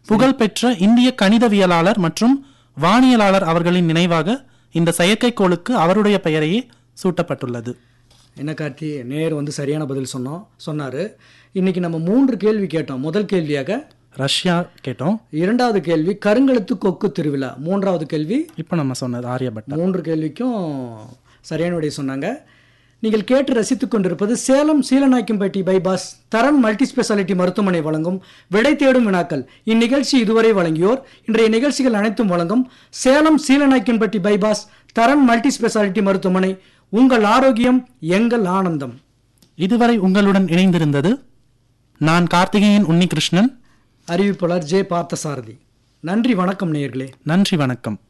புகழ்பெற்ற இந்திய கணிதவியலாளர் மற்றும் வானியலாளர் அவர்களின் நினைவாக இந்த செயற்கைக்கோளுக்கு அவருடைய பெயரையே சூட்டப்பட்டுள்ளது என்ன கார்த்தி நேர் வந்து சரியான பதில் சொன்னோம் சொன்னார் இன்னைக்கு நம்ம மூன்று கேள்வி கேட்டோம் முதல் கேள்வியாக ரஷ்யா கேட்டோம் இரண்டாவது கேள்வி கருங்கழுத்து கொக்கு திருவிழா மூன்றாவது கேள்வி இப்போ நம்ம சொன்னது ஆரியபட்டா மூன்று கேள்விக்கும் சரியான விடை சொன்னாங்க நீங்கள் கேட்டு ரசித்துக் கொண்டிருப்பது Salem Seelanayakkampatti bypass Dharan multi speciality மருத்துவமனை வழங்கும் விடை தேடும் வினாக்கள் இந்நிகழ்ச்சி இதுவரை வழங்கியோர் இன்றைய நிகழ்ச்சிகள் அனைத்தும் வழங்கும் Salem Seelanayakkampatti bypass Dharan multi speciality மருத்துவமனை உங்கள் ஆரோக்கியம் எங்கள் ஆனந்தம் இதுவரை உங்களுடன் இணைந்திருந்தது நான் கார்த்திகேயன் உன்னிகிருஷ்ணன் அறிவிப்பாளர் ஜே பார்த்தசாரதி நன்றி வணக்கம் நேயர்களே நன்றி வணக்கம்